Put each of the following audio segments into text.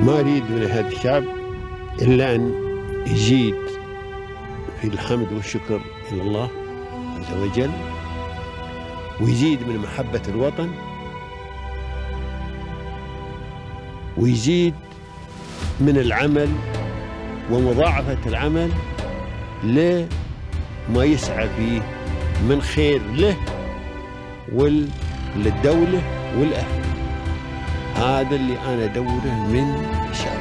ما أريد من هذا الشعب إلا أن يزيد في الحمد والشكر إلى الله عز وجل ويزيد من محبة الوطن ويزيد من العمل ومضاعفة العمل لما يسعى فيه من خير له وللدولة والأهل هذا اللي أنا أدوره من الشعب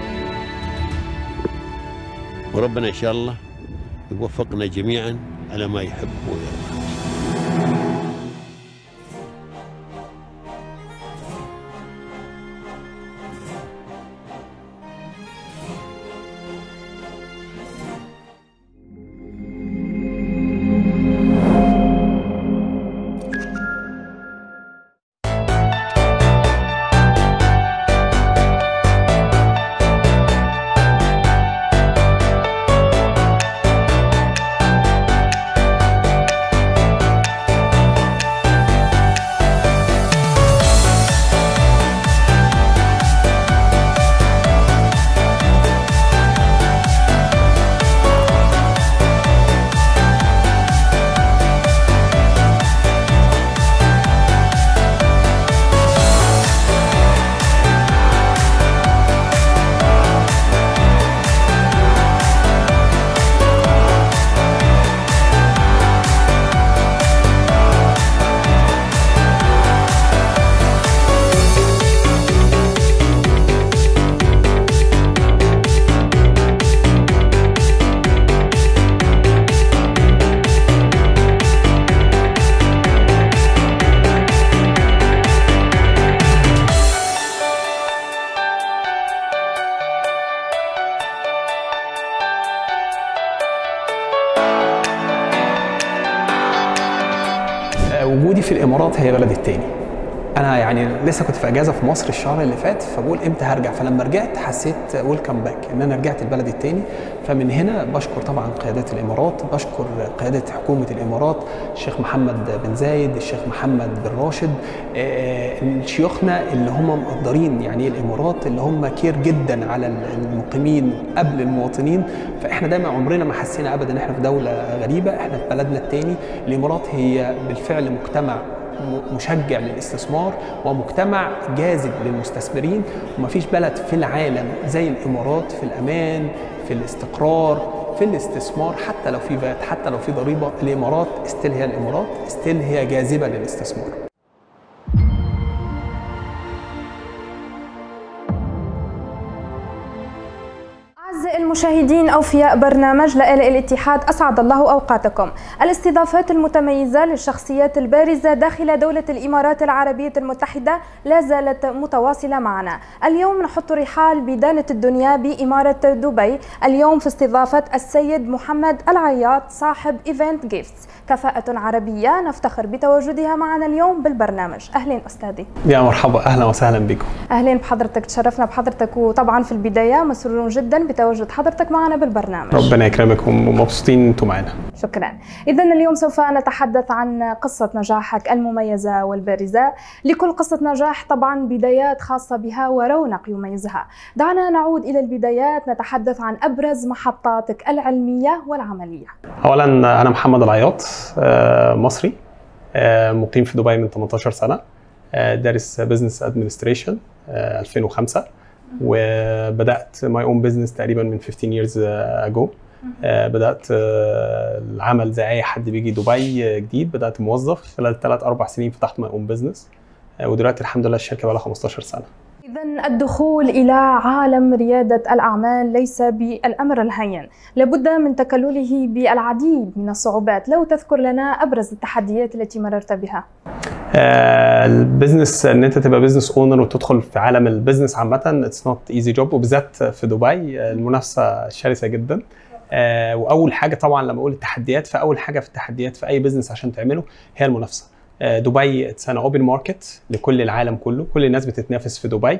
وربنا إن شاء الله يوفقنا جميعا على ما يحب ويرضى وجودي في الامارات هي بلدي التاني انا يعني لسه كنت في اجازه في مصر الشهر اللي فات فبقول امتى هرجع فلما رجعت حسيت ويلكم باك ان انا رجعت لبلدي التاني فمن هنا بشكر طبعا قيادات الامارات بشكر قياده حكومه الامارات الشيخ محمد بن زايد الشيخ محمد بن راشد آه، شيوخنا اللي هم مقدرين يعني ايه الامارات اللي هم كير جدا على المقيمين قبل المواطنين فاحنا دايما عمرنا ما حسينا ابدا ان احنا في دوله غريبه احنا في بلدنا التاني الامارات هي بالفعل مجتمع مشجع للاستثمار ومجتمع جاذب للمستثمرين ومفيش بلد في العالم زي الامارات في الامان في الاستقرار في الاستثمار حتى لو في فات حتى لو في ضريبه الامارات استيل هي الامارات استيل هي جاذبه للاستثمار أعزائي المشاهدين أوفياء برنامج لآلاء الاتحاد أسعد الله أوقاتكم الاستضافات المتميزة للشخصيات البارزة داخل دولة الإمارات العربية المتحدة لا زالت متواصلة معنا اليوم نحط رحال بدانة الدنيا بإمارة دبي اليوم في استضافة السيد محمد العياط صاحب إيفنت جيفتس كفاءة عربية نفتخر بتواجدها معنا اليوم بالبرنامج أهلا أستاذي يا مرحبا اهلا وسهلا بكم أهلا بحضرتك تشرفنا بحضرتك وطبعا في البداية مسرورون جدا بتواجد حضرتك معنا بالبرنامج ربنا يكرمك ومبسوطين انتم معانا شكرا إذا اليوم سوف نتحدث عن قصة نجاحك المميزة والبارزة لكل قصة نجاح طبعا بدايات خاصة بها ورونق يميزها دعنا نعود إلى البدايات نتحدث عن أبرز محطاتك العلمية والعملية اولا انا محمد العياط آه، مصري آه، مقيم في دبي من 18 سنه آه، دارس بزنس ادمنستريشن 2005 وبدات ماي اون بزنس تقريبا من 15 years ago آه، بدات آه، العمل زي اي حد بيجي دبي آه، جديد بدات موظف خلال ثلاث اربع سنين فتحت ماي اون بزنس ودلوقتي الحمد لله الشركه بقى لها 15 سنه إذا الدخول إلى عالم ريادة الأعمال ليس بالأمر الهين لابد من تكلله بالعديد من الصعوبات لو تذكر لنا أبرز التحديات التي مررت بها آه، البيزنس ان انت تبقى بزنس اونر وتدخل في عالم البيزنس عامه اتس نوت ايزي جوب وبالذات في دبي آه، المنافسه شرسه جدا آه، واول حاجه طبعا لما اقول التحديات فاول حاجه في التحديات في اي بزنس عشان تعمله هي المنافسه آه، دبي اتس ان اوبن ماركت لكل العالم كله كل الناس بتتنافس في دبي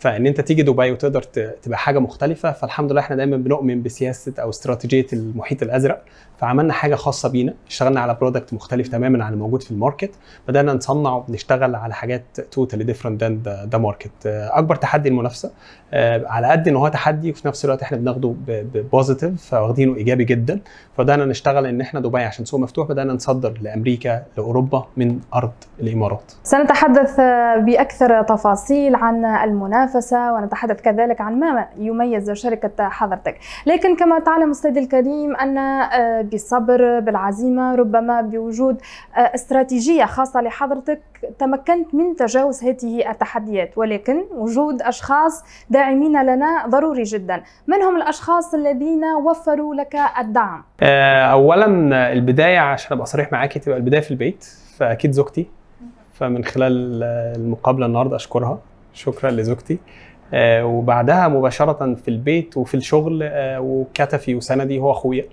فان انت تيجي دبي وتقدر ت- تبقى حاجه مختلفه فالحمد لله احنا دايما بنؤمن بسياسه او استراتيجيه المحيط الازرق فعملنا حاجه خاصه بينا اشتغلنا على برودكت مختلف تماما عن الموجود في الماركت بدانا نصنع وبنشتغل على حاجات توتالي ديفرنت ذان ذا ماركت اكبر تحدي المنافسه آه، على قد ان هو تحدي وفي نفس الوقت احنا بناخده ببوزيتيف فواخدينه ايجابي جدا فبدانا نشتغل ان احنا دبي عشان سوق مفتوح بدانا نصدر لامريكا لاوروبا من ارض الامارات سنتحدث بأكثر تفاصيل عن المنافسة ونتحدث كذلك عن ما يميز شركة حضرتك لكن كما تعلم أستاذي الكريم أن آه، بالصبر بالعزيمة ربما بوجود آه، استراتيجية خاصة لحضرتك تمكنت من تجاوز هذه التحديات ولكن وجود أشخاص داعمين لنا ضروري جدا من هم الأشخاص الذين وفروا لك الدعم؟ آه، اولا البدايه عشان ابقى صريح معاكي تبقى البدايه في البيت فاكيد زوجتي فمن خلال آه، المقابله النهارده اشكرها شكرا لزوجتي آه، وبعدها مباشره في البيت وفي الشغل آه، وكتفي وسندي هو اخويا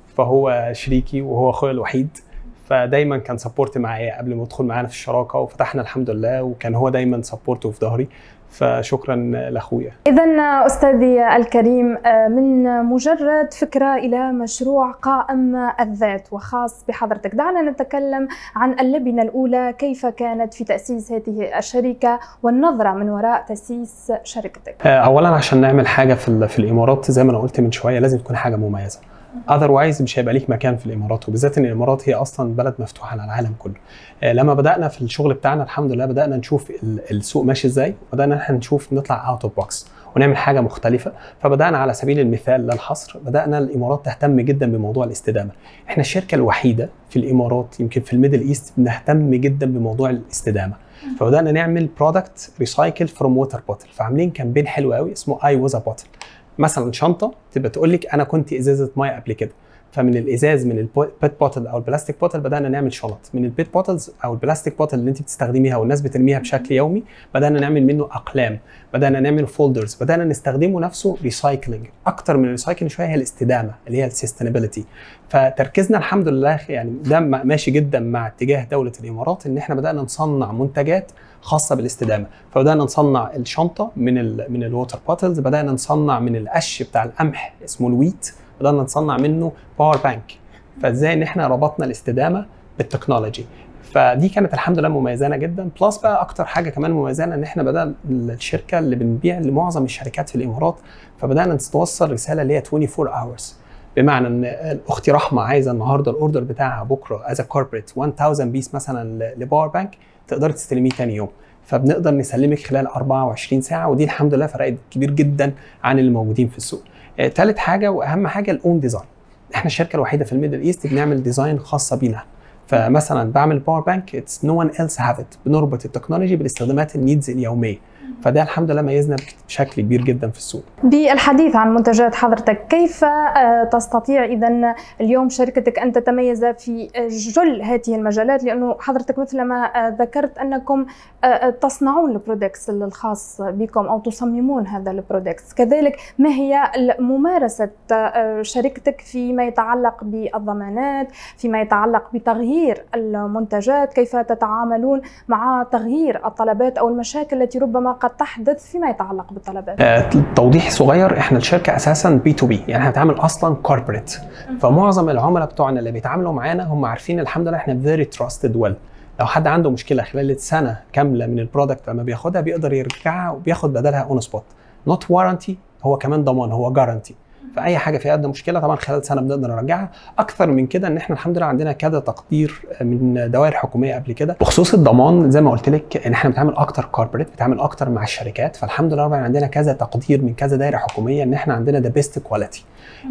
فهو شريكي وهو اخويا الوحيد فدايما كان سبورت معايا قبل ما يدخل معانا في الشراكه وفتحنا الحمد لله وكان هو دايما سبورت في ظهري فشكرا لاخويا إذا أستاذي الكريم آه، من مجرد فكرة إلى مشروع قائم الذات وخاص بحضرتك دعنا نتكلم عن اللبنة الأولى كيف كانت في تأسيس هذه الشركة والنظرة من وراء تأسيس شركتك آه، اولا عشان نعمل حاجه في ال- في الامارات زي ما انا قلت من شويه لازم تكون حاجه مميزه اذروايز مش هيبقى ليك مكان في الامارات وبالذات ان الامارات هي اصلا بلد مفتوح على العالم كله آه، لما بدانا في الشغل بتاعنا الحمد لله بدانا نشوف ال- السوق ماشي ازاي وبدانا احنا نشوف نطلع اوت اوف بوكس ونعمل حاجه مختلفه فبدانا على سبيل المثال لا الحصر بدانا الامارات تهتم جدا بموضوع الاستدامه احنا الشركه الوحيده في الامارات يمكن في الميدل ايست بنهتم جدا بموضوع الاستدامه فبدانا نعمل برودكت ريسايكل فروم ووتر بوتل فعاملين كامبين حلو قوي اسمه اي ووز بوتل مثلا شنطه تبقى تقول لك انا كنت ازازه ميه قبل كده فمن الازاز من البيت بوتل او البلاستيك بوتل بدانا نعمل شنط من البيت بوتلز او البلاستيك بوتل اللي انت بتستخدميها والناس بترميها بشكل يومي بدانا نعمل منه اقلام بدانا نعمل فولدرز بدانا نستخدمه نفسه ريسايكلينج اكتر من الريسايكلينج شويه هي الاستدامه اللي هي السستينابيلتي فتركيزنا الحمد لله يعني ده ماشي جدا مع اتجاه دوله الامارات ان احنا بدانا نصنع منتجات خاصه بالاستدامه فبدانا نصنع الشنطه من ال من الووتر بوتلز بدانا نصنع من القش بتاع القمح اسمه الويت بدانا نصنع منه باور بانك فازاي ان احنا ربطنا الاستدامه بالتكنولوجي فدي كانت الحمد لله مميزانا جدا بلس بقى اكتر حاجه كمان مميزانا ان احنا بدانا الشركه اللي بنبيع لمعظم الشركات في الامارات فبدانا نوصل رساله اللي هي 24 hours بمعنى ان اختي رحمه عايزه النهارده الاوردر بتاعها بكره از كوربريت 1000 بيس مثلا لباور بانك تقدري تستلميه تاني يوم فبنقدر نسلمك خلال 24 ساعه ودي الحمد لله فرقت كبير جدا عن اللي موجودين في السوق. آه، تالت حاجه واهم حاجه الاون ديزاين. احنا الشركه الوحيده في الميدل ايست بنعمل ديزاين خاصه بينا. فمثلا بعمل باور بانك اتس نو ون ايلس هاف ات بنربط التكنولوجي بالاستخدامات النيدز اليوميه. فده الحمد لله ميزنا بشكل كبير جدا في السوق. بالحديث عن منتجات حضرتك كيف آه، تستطيع اذا اليوم شركتك ان تتميز في جل هذه المجالات لانه حضرتك مثل ما آه، ذكرت انكم آه، آه، تصنعون البرودكتس الخاص بكم او تصممون هذا البرودكتس كذلك ما هي ممارسه آه، شركتك فيما يتعلق بالضمانات فيما يتعلق بتغيير المنتجات كيف تتعاملون مع تغيير الطلبات او المشاكل التي ربما قد تحدث فيما يتعلق بالطلبات آه، توضيح صغير احنا الشركه اساسا بي تو بي يعني احنا بنتعامل اصلا كوربريت فمعظم العملاء بتوعنا اللي بيتعاملوا معانا هم عارفين الحمد لله احنا فيري تراستد ويل لو حد عنده مشكله خلال سنه كامله من البرودكت لما بياخدها بيقدر يرجعها وبياخد بدلها اون سبوت نوت وارنتي هو كمان ضمان هو جارانتي فاي حاجه فيها ادنى مشكله طبعا خلال سنه بنقدر نرجعها اكثر من كده ان احنا الحمد لله عندنا كذا تقدير من دوائر حكوميه قبل كده بخصوص الضمان زي ما قلت لك ان احنا بنتعامل اكتر كوربريت بنتعامل اكتر مع الشركات فالحمد لله ربنا عندنا كذا تقدير من كذا دائره حكوميه ان احنا عندنا ذا بيست كواليتي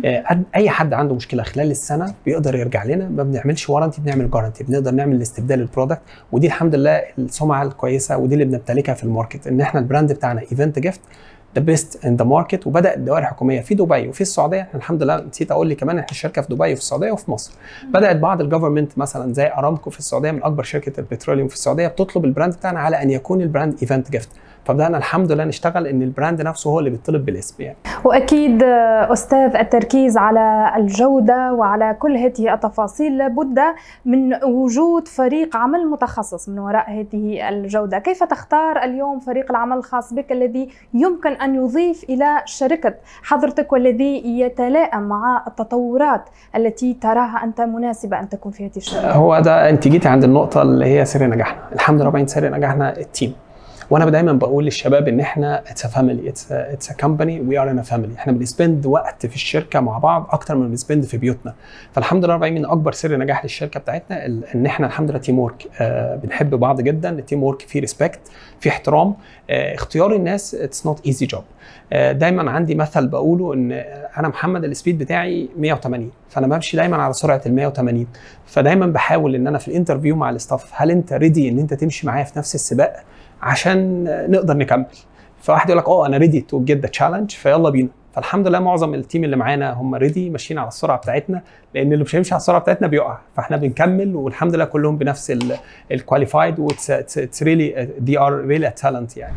اي حد عنده مشكله خلال السنه بيقدر يرجع لنا ما بنعملش وارنتي بنعمل جارنتي بنقدر نعمل استبدال البرودكت ودي الحمد لله السمعه الكويسه ودي اللي بنمتلكها في الماركت ان احنا البراند بتاعنا ايفنت جيفت ذا بيست ان ذا ماركت وبدا الدوائر الحكوميه في دبي وفي السعوديه احنا الحمد لله نسيت اقول لك كمان احنا الشركه في دبي وفي السعوديه وفي مصر بدات بعض الجفرمنت مثلا زي ارامكو في السعوديه من اكبر شركه البتروليوم في السعوديه بتطلب البراند بتاعنا على ان يكون البراند ايفنت جيفت فبدانا الحمد لله نشتغل ان البراند نفسه هو اللي بيطلب بالاسم يعني واكيد استاذ التركيز على الجوده وعلى كل هذه التفاصيل لابد من وجود فريق عمل متخصص من وراء هذه الجوده كيف تختار اليوم فريق العمل الخاص بك الذي يمكن ان يضيف الى شركه حضرتك والذي يتلائم مع التطورات التي تراها انت مناسبه ان تكون في هذه الشركه هو ده انت جيتي عند النقطه اللي هي سر نجاحنا الحمد لله باين سر نجاحنا التيم وانا دايما بقول للشباب ان احنا اتس ا فاميلي اتس اتس ا كومباني وي ار ان ا فاميلي احنا بنسبند وقت في الشركه مع بعض اكتر من بنسبند في بيوتنا فالحمد لله من اكبر سر نجاح للشركه بتاعتنا ان احنا الحمد لله تيم ورك آه بنحب بعض جدا التيم ورك فيه ريسبكت فيه احترام آه اختيار الناس اتس نوت ايزي جوب دايما عندي مثل بقوله ان انا محمد السبيد بتاعي 180 فانا بمشي دايما على سرعه ال 180 فدايما بحاول ان انا في الانترفيو مع الاستاف هل انت ريدي ان انت تمشي معايا في نفس السباق عشان نقدر نكمل فواحد يقول لك اه انا ريدي تو جيت ذا تشالنج فيلا بينا فالحمد لله معظم التيم اللي معانا هم ريدي ماشيين على السرعه بتاعتنا لان اللي مش هيمشي على السرعه بتاعتنا بيقع فاحنا بنكمل والحمد لله كلهم بنفس الكواليفايد واتس ريلي دي ار ريلي تالنت يعني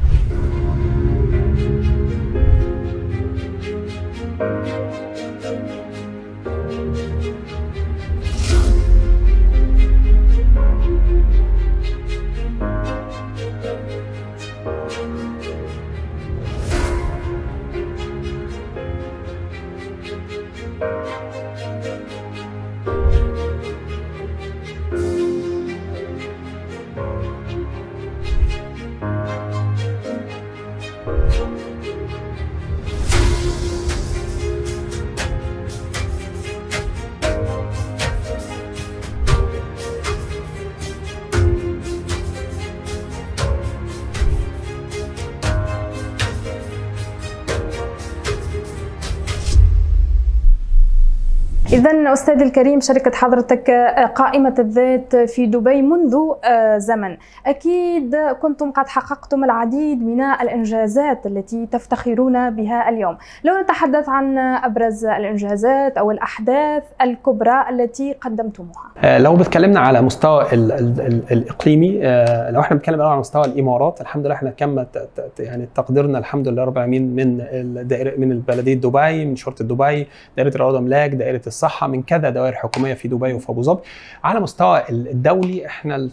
إذا أستاذ الكريم شركة حضرتك قائمة الذات في دبي منذ زمن أكيد كنتم قد حققتم العديد من الإنجازات التي تفتخرون بها اليوم لو نتحدث عن أبرز الإنجازات أو الأحداث الكبرى التي قدمتموها لو بتكلمنا على مستوى ال ال ال الإقليمي لو احنا بنتكلم على مستوى الإمارات الحمد لله احنا كم يعني تقديرنا الحمد لله رب العالمين من الدائرة من بلدية دبي من شرطة دبي دائرة الرواد أملاك دائرة الصحه من كذا دوائر حكوميه في دبي وفي ابو ظبي على مستوى الدولي احنا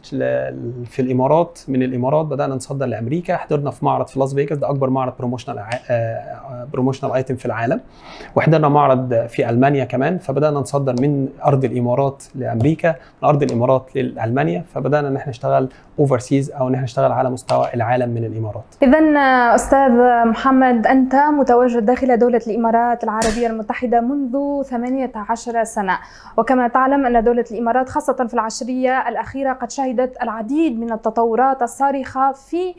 في الامارات من الامارات بدانا نصدر لامريكا حضرنا في معرض في لاس فيجاس ده اكبر معرض بروموشنال بروموشنال ايتم في العالم وحضرنا معرض في المانيا كمان فبدانا نصدر من ارض الامارات لامريكا من ارض الامارات لالمانيا فبدانا ان احنا نشتغل اوفرسيز او ان احنا نشتغل على مستوى العالم من الامارات اذا استاذ محمد انت متواجد داخل دوله الامارات العربيه المتحده منذ 18 سنة وكما تعلم أن دولة الإمارات خاصة في العشرية الأخيرة قد شهدت العديد من التطورات الصارخة في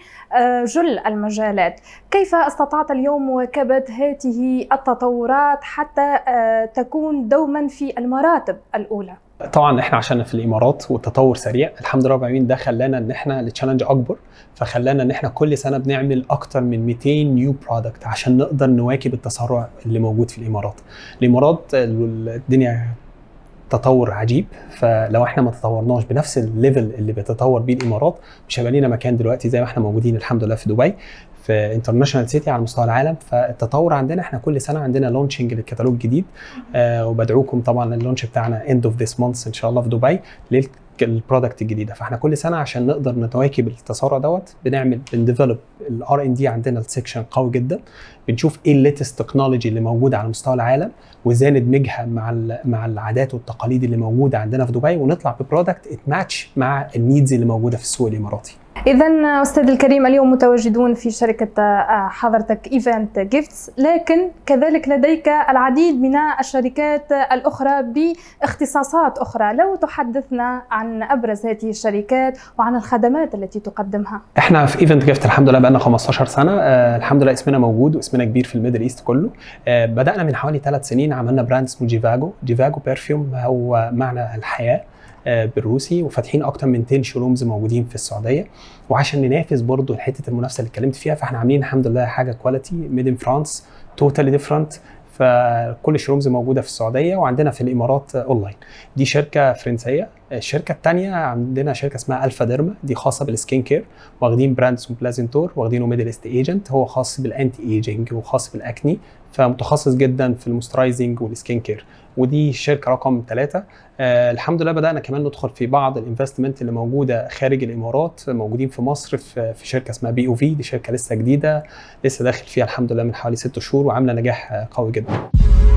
جل المجالات كيف استطعت اليوم مواكبة هذه التطورات حتى تكون دوما في المراتب الأولى طبعا احنا عشان في الامارات والتطور سريع الحمد لله رب العالمين ده خلانا ان احنا التشالنج اكبر فخلانا ان احنا كل سنه بنعمل اكتر من 200 نيو برودكت عشان نقدر نواكب التسارع اللي موجود في الامارات الامارات الدنيا تطور عجيب فلو احنا ما تطورناش بنفس الليفل اللي بيتطور بيه الامارات مش هيبقى لنا مكان دلوقتي زي ما احنا موجودين الحمد لله في دبي في انترناشونال سيتي على مستوى العالم فالتطور عندنا احنا كل سنه عندنا لونشنج للكتالوج جديد آه وبدعوكم طبعا اللونش بتاعنا اند اوف ذيس مانث ان شاء الله في دبي البرودكت الجديده فاحنا كل سنه عشان نقدر نتواكب التسارع دوت بنعمل بنديفلوب الار ان دي عندنا السكشن قوي جدا بنشوف ايه الليتست تكنولوجي اللي موجوده على مستوى العالم وازاي ندمجها مع مع العادات والتقاليد اللي موجوده عندنا في دبي ونطلع ببرودكت اتماتش مع النيدز اللي موجوده في السوق الاماراتي إذا أستاذ الكريم اليوم متواجدون في شركة حضرتك إيفنت جيفتس لكن كذلك لديك العديد من الشركات الأخرى باختصاصات أخرى لو تحدثنا عن أبرز هذه الشركات وعن الخدمات التي تقدمها احنا في ايفنت جيفت الحمد لله بقالنا 15 سنة آه الحمد لله اسمنا موجود واسمنا كبير في الميدل ايست كله آه بدأنا من حوالي ثلاث سنين عملنا براند اسمه جيفاجو جيفاجو برفيوم هو معنى الحياة بالروسي وفاتحين اكتر من 10 شورومز موجودين في السعوديه وعشان ننافس برضو حته المنافسه اللي اتكلمت فيها فاحنا عاملين الحمد لله حاجه كواليتي ميد ان فرانس توتالي ديفرنت فكل الشورومز موجوده في السعوديه وعندنا في الامارات اونلاين دي شركه فرنسيه الشركه الثانيه عندنا شركه اسمها الفا ديرما دي خاصه بالسكين كير واخدين براند اسمه بلازنتور واخدينه ميدل ايست ايجنت هو خاص بالانتي ايجنج وخاص بالاكني فمتخصص جدا في المسترايزنج والسكين كير ودي شركه رقم ثلاثه آه الحمد لله بدانا كمان ندخل في بعض الانفستمنت اللي موجوده خارج الامارات موجودين في مصر في, في شركه اسمها بي او في دي شركه لسه جديده لسه داخل فيها الحمد لله من حوالي ست شهور وعامله نجاح قوي جدا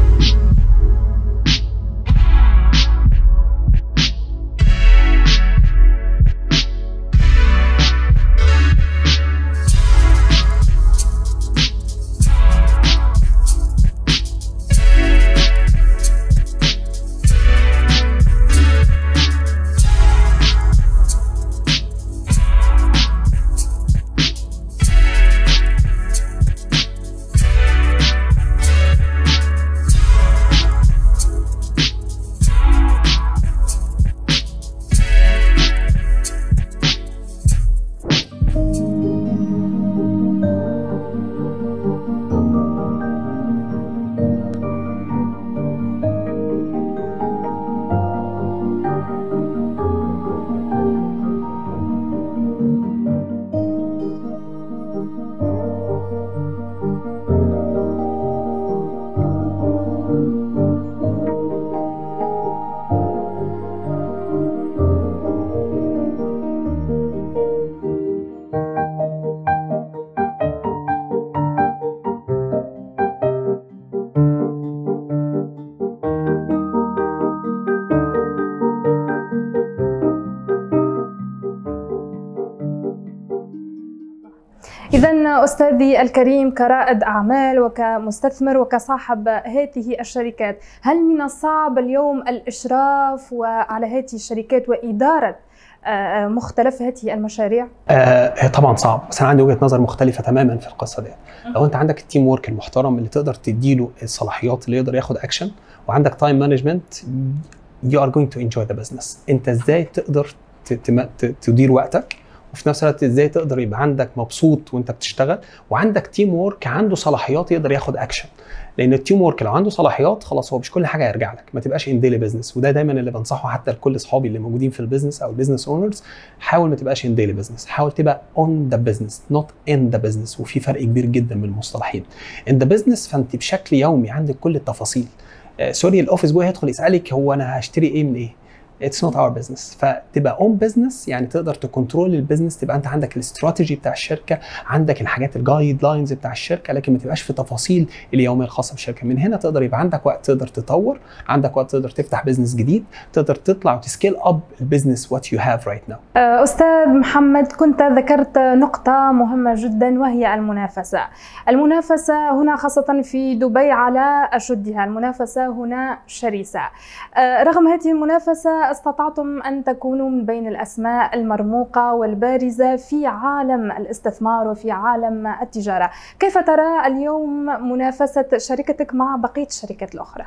إذا أستاذي الكريم كرائد أعمال وكمستثمر وكصاحب هذه الشركات هل من الصعب اليوم الإشراف على هذه الشركات وإدارة مختلف هذه المشاريع؟ آه طبعا صعب بس انا عندي وجهه نظر مختلفه تماما في القصه دي لو انت عندك التيم ورك المحترم اللي تقدر تديله الصلاحيات اللي يقدر ياخد اكشن وعندك تايم مانجمنت يو ار جوينج تو انجوي ذا بزنس انت ازاي تقدر تدير وقتك وفي نفس الوقت ازاي تقدر يبقى عندك مبسوط وانت بتشتغل وعندك تيم وورك عنده صلاحيات يقدر ياخد اكشن لان التيم وورك لو عنده صلاحيات خلاص هو مش كل حاجه هيرجع لك ما تبقاش ان ديلي بزنس وده دايما اللي بنصحه حتى لكل اصحابي اللي موجودين في البيزنس او البيزنس اونرز حاول ما تبقاش ان ديلي بزنس حاول تبقى اون ذا بزنس نوت ان ذا بزنس وفي فرق كبير جدا من المصطلحين ان ذا بزنس فانت بشكل يومي عندك كل التفاصيل آه سوري الاوفيس بوي هيدخل يسالك هو انا هشتري ايه من ايه اتس نوت اور بزنس فتبقى اون بزنس يعني تقدر تكنترول البيزنس تبقى انت عندك الاستراتيجي بتاع الشركه عندك الحاجات الجايد لاينز بتاع الشركه لكن ما تبقاش في تفاصيل اليوميه الخاصه بالشركه من هنا تقدر يبقى عندك وقت تقدر تطور عندك وقت تقدر تفتح بزنس جديد تقدر تطلع وتسكيل اب البيزنس وات يو هاف رايت ناو استاذ محمد كنت ذكرت نقطه مهمه جدا وهي المنافسه المنافسه هنا خاصه في دبي على اشدها المنافسه هنا شرسه رغم هذه المنافسه استطعتم ان تكونوا من بين الاسماء المرموقه والبارزه في عالم الاستثمار وفي عالم التجاره، كيف ترى اليوم منافسه شركتك مع بقيه الشركات الاخرى؟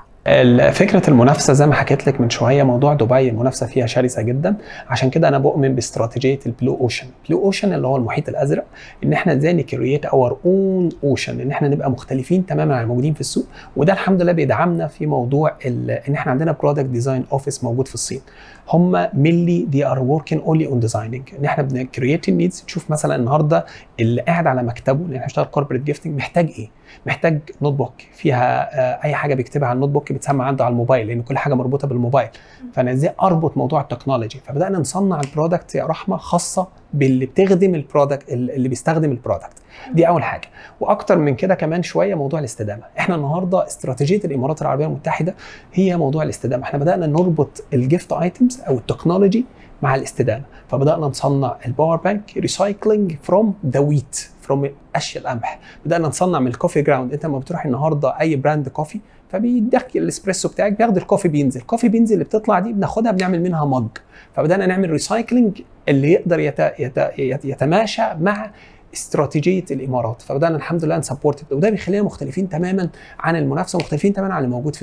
فكره المنافسه زي ما حكيت لك من شويه موضوع دبي المنافسه فيها شرسه جدا عشان كده انا بؤمن باستراتيجيه البلو اوشن بلو اوشن اللي هو المحيط الازرق ان احنا ازاي نكرييت اور اون اوشن ان احنا نبقى مختلفين تماما عن الموجودين في السوق وده الحمد لله بيدعمنا في موضوع ان احنا عندنا برودكت ديزاين اوفيس موجود في الصين هم ملي دي ار وركينج اونلي اون ديزايننج ان احنا بنكرييت النيدز تشوف مثلا النهارده اللي قاعد على مكتبه اللي احنا بنشتغل كوربريت جيفتنج محتاج ايه؟ محتاج نوت بوك فيها اي حاجه بيكتبها على النوت بوك بتسمع عنده على الموبايل لان كل حاجه مربوطه بالموبايل فانا ازاي اربط موضوع التكنولوجي فبدانا نصنع البرودكت يا رحمه خاصه باللي بتخدم البرودكت اللي بيستخدم البرودكت دي اول حاجه واكتر من كده كمان شويه موضوع الاستدامه احنا النهارده استراتيجيه الامارات العربيه المتحده هي موضوع الاستدامه احنا بدانا نربط الجيفت ايتمز او التكنولوجي مع الاستدامه فبدانا نصنع الباور بانك ريسايكلينج فروم ذا ويت فروم اشياء القمح بدانا نصنع من الكوفي جراوند انت لما بتروح النهارده اي براند كوفي فبيديك الاسبريسو بتاعك بياخد الكوفي بينز الكوفي بينز اللي بتطلع دي بناخدها بنعمل منها مج فبدانا نعمل ريسايكلينج اللي يقدر يت... يت... يتماشى مع استراتيجيه الامارات فبدانا الحمد لله نسبورت وده بيخلينا مختلفين تماما عن المنافسه ومختلفين تماما عن اللي موجود في السوق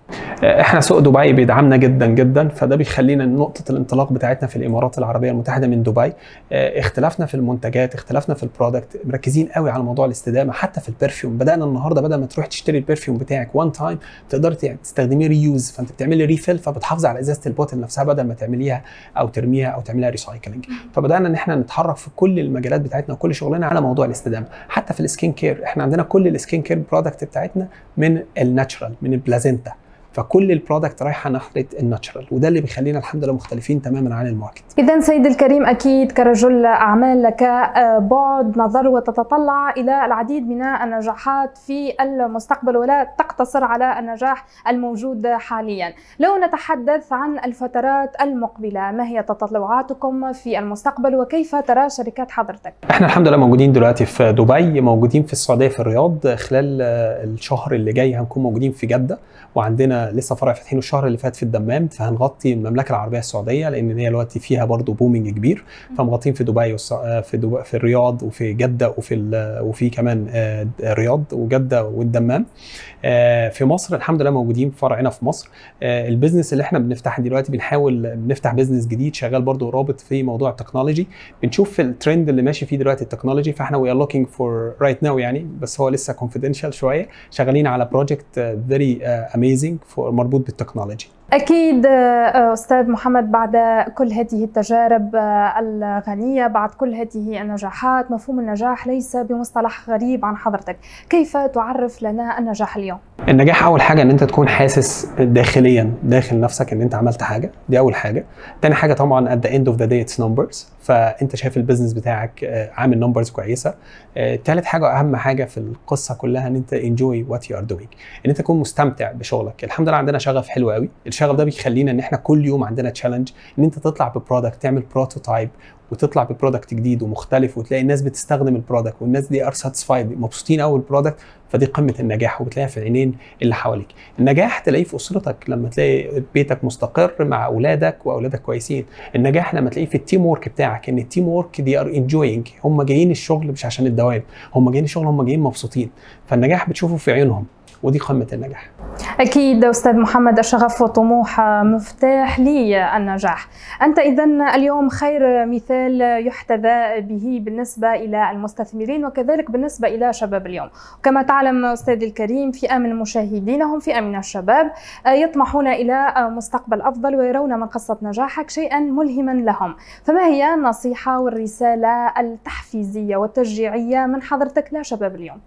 احنا سوق دبي بيدعمنا جدا جدا فده بيخلينا نقطه الانطلاق بتاعتنا في الامارات العربيه المتحده من دبي اه، اختلافنا في المنتجات اختلافنا في البرودكت مركزين قوي على موضوع الاستدامه حتى في البرفيوم بدانا النهارده بدل ما تروح تشتري البرفيوم بتاعك وان تايم تقدري تع- تستخدميه ريوز فانت بتعملي ريفيل فبتحافظي على ازازه البوتل نفسها بدل ما تعمليها او ترميها او تعمليها ريسايكلينج فبدانا ان احنا نتحرك في كل المجالات بتاعتنا وكل شغلنا على موضوع الاستدامه حتى في السكين كير احنا عندنا كل السكين كير برودكت بتاعتنا من الناتشرال من البلازينتا فكل البرودكت رايحه ناحيه الناتشرال وده اللي بيخلينا الحمد لله مختلفين تماما عن الماركت إذا سيد الكريم أكيد كرجل أعمال لك آه، بعد نظر وتتطلع إلى العديد من النجاحات في المستقبل ولا تقتصر على النجاح الموجود حاليا لو نتحدث عن الفترات المقبلة ما هي تطلعاتكم في المستقبل وكيف ترى شركات حضرتك؟ احنا الحمد لله موجودين دلوقتي في دبي موجودين في السعوديه في الرياض خلال آه، الشهر اللي جاي هنكون موجودين في جده وعندنا لسه فرع فاتحينه الشهر اللي فات في الدمام فهنغطي المملكه العربيه السعوديه لان هي دلوقتي فيها برضه بومينج كبير فمغطين في دبي والس- آه، في دبي في الرياض وفي جده وفي ال- وفي كمان آه، الرياض وجده والدمام آه، في مصر الحمد لله موجودين في فرعنا في مصر آه، البيزنس اللي احنا بنفتح دلوقتي بنحاول بنفتح بيزنس جديد شغال برضه رابط في موضوع التكنولوجي بنشوف في الترند اللي ماشي فيه دلوقتي التكنولوجي فاحنا وي ار لوكينج فور رايت ناو يعني بس هو لسه كونفيدنشال شويه شغالين على بروجكت فيري اميزنج مربوط بالتكنولوجي أكيد آه، أستاذ محمد بعد كل هذه التجارب آه، الغنية بعد كل هذه النجاحات مفهوم النجاح ليس بمصطلح غريب عن حضرتك كيف تعرف لنا النجاح اليوم؟ النجاح اول حاجه ان انت تكون حاسس داخليا داخل نفسك ان انت عملت حاجه دي اول حاجه تاني حاجه طبعا at the end of the day it's numbers فانت شايف البيزنس بتاعك آه، عامل نمبرز كويسه آه، تالت حاجه واهم حاجه في القصه كلها ان انت enjoy what you are doing ان انت تكون مستمتع بشغلك الحمد لله عندنا شغف حلو قوي الشغف ده بيخلينا ان احنا كل يوم عندنا تشالنج ان انت تطلع ببرودكت تعمل بروتوتايب وتطلع ببرودكت جديد ومختلف وتلاقي الناس بتستخدم البرودكت والناس دي ار ساتيسفايد مبسوطين قوي بالبرودكت فدي قمه النجاح وبتلاقيها في عينين اللي حواليك النجاح تلاقيه في اسرتك لما تلاقي بيتك مستقر مع اولادك واولادك كويسين النجاح لما تلاقيه في التيم ورك بتاعك ان التيم ورك دي ار انجوينج هم جايين الشغل مش عشان الدوام هم جايين الشغل هم جايين مبسوطين فالنجاح بتشوفه في عيونهم ودي قمه النجاح أكيد أستاذ محمد الشغف والطموح مفتاح للنجاح أنت إذا اليوم خير مثال يحتذى به بالنسبة إلى المستثمرين وكذلك بالنسبة إلى شباب اليوم كما تعلم أستاذي الكريم فئة من المشاهدين هم فئة من الشباب يطمحون إلى مستقبل أفضل ويرون من قصة نجاحك شيئا ملهما لهم فما هي النصيحة والرسالة التحفيزية والتشجيعية من حضرتك لشباب اليوم؟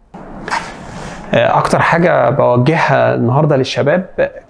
اكتر حاجه بوجهها النهارده للشباب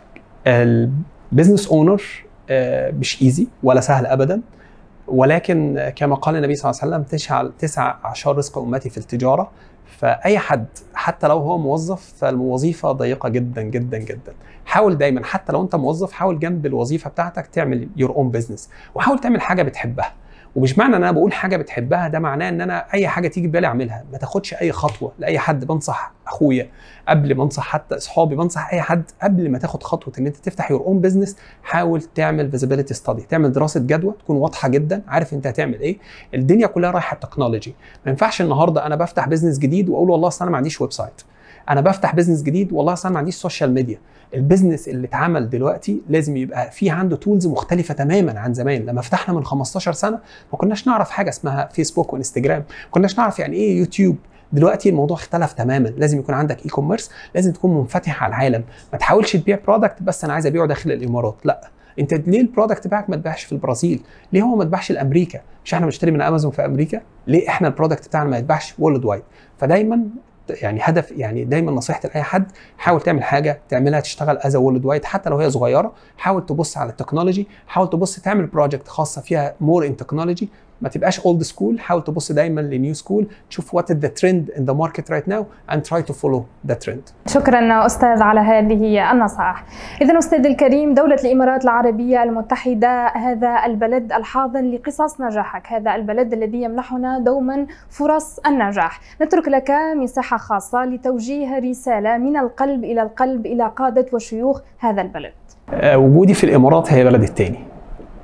البيزنس اونر مش ايزي ولا سهل ابدا ولكن كما قال النبي صلى الله عليه وسلم تسع تسع اعشار رزق امتي في التجاره فاي حد حتى لو هو موظف فالوظيفه ضيقه جدا جدا جدا حاول دايما حتى لو انت موظف حاول جنب الوظيفه بتاعتك تعمل يور اون بزنس وحاول تعمل حاجه بتحبها ومش معنى ان انا بقول حاجه بتحبها ده معناه ان انا اي حاجه تيجي في بالي اعملها ما تاخدش اي خطوه لاي حد بنصح اخويا قبل ما انصح حتى اصحابي بنصح اي حد قبل ما تاخد خطوه ان انت تفتح يور اون بزنس حاول تعمل فيزيبيليتي ستادي تعمل دراسه جدوى تكون واضحه جدا عارف انت هتعمل ايه الدنيا كلها رايحه التكنولوجي ما ينفعش النهارده انا بفتح بزنس جديد واقول والله اصل انا ما عنديش ويب سايت انا بفتح بزنس جديد والله اصل انا ما عنديش سوشيال ميديا البيزنس اللي اتعمل دلوقتي لازم يبقى فيه عنده تولز مختلفه تماما عن زمان لما فتحنا من 15 سنه ما كناش نعرف حاجه اسمها فيسبوك وانستجرام ما كناش نعرف يعني ايه يوتيوب دلوقتي الموضوع اختلف تماما لازم يكون عندك اي كوميرس لازم تكون منفتح على العالم ما تحاولش تبيع برودكت بس انا عايز ابيعه داخل الامارات لا انت ليه البرودكت بتاعك ما تباعش في البرازيل ليه هو ما تباعش لامريكا مش احنا بنشتري من امازون في امريكا ليه احنا البرودكت بتاعنا ما يتباعش وورلد وايد فدايما يعني هدف يعني دايما نصيحتي لاي حد حاول تعمل حاجه تعملها تشتغل از وورلد وايد حتى لو هي صغيره حاول تبص على التكنولوجي حاول تبص تعمل بروجكت خاصه فيها مور ان تكنولوجي ما تبقاش اولد سكول حاول تبص دايما لنيو سكول تشوف وات ذا ترند ان ذا ماركت رايت ناو اند تراي تو فولو ذا ترند شكرا استاذ على هذه النصائح اذا استاذ الكريم دوله الامارات العربيه المتحده هذا البلد الحاضن لقصص نجاحك هذا البلد الذي يمنحنا دوما فرص النجاح نترك لك مساحه خاصه لتوجيه رساله من القلب الى القلب الى قاده وشيوخ هذا البلد وجودي في الامارات هي بلدي الثاني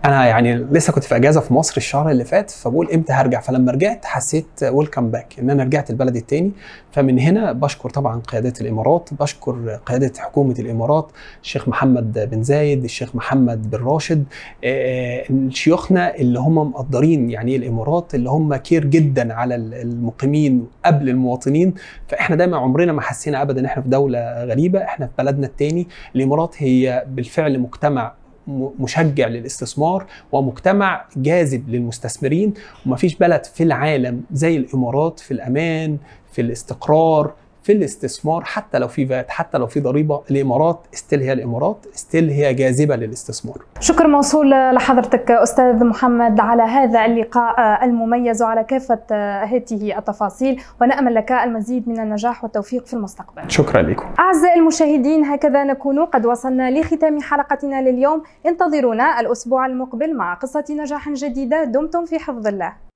انا يعني لسه كنت في اجازه في مصر الشهر اللي فات فبقول امتى هرجع فلما رجعت حسيت ويلكم باك ان انا رجعت البلد التاني فمن هنا بشكر طبعا قيادات الامارات بشكر قياده حكومه الامارات الشيخ محمد بن زايد الشيخ محمد بن راشد آه، شيوخنا اللي هم مقدرين يعني ايه الامارات اللي هم كير جدا على المقيمين قبل المواطنين فاحنا دايما عمرنا ما حسينا ابدا ان احنا في دوله غريبه احنا في بلدنا التاني الامارات هي بالفعل مجتمع مشجع للاستثمار ومجتمع جاذب للمستثمرين ومفيش بلد في العالم زي الامارات في الامان في الاستقرار في الاستثمار حتى لو في فات حتى لو في ضريبه الامارات استيل هي الامارات استيل هي جاذبه للاستثمار. شكر موصول لحضرتك استاذ محمد على هذا اللقاء المميز وعلى كافه هذه التفاصيل ونامل لك المزيد من النجاح والتوفيق في المستقبل. شكرا لكم. اعزائي المشاهدين هكذا نكون قد وصلنا لختام حلقتنا لليوم انتظرونا الاسبوع المقبل مع قصه نجاح جديده دمتم في حفظ الله.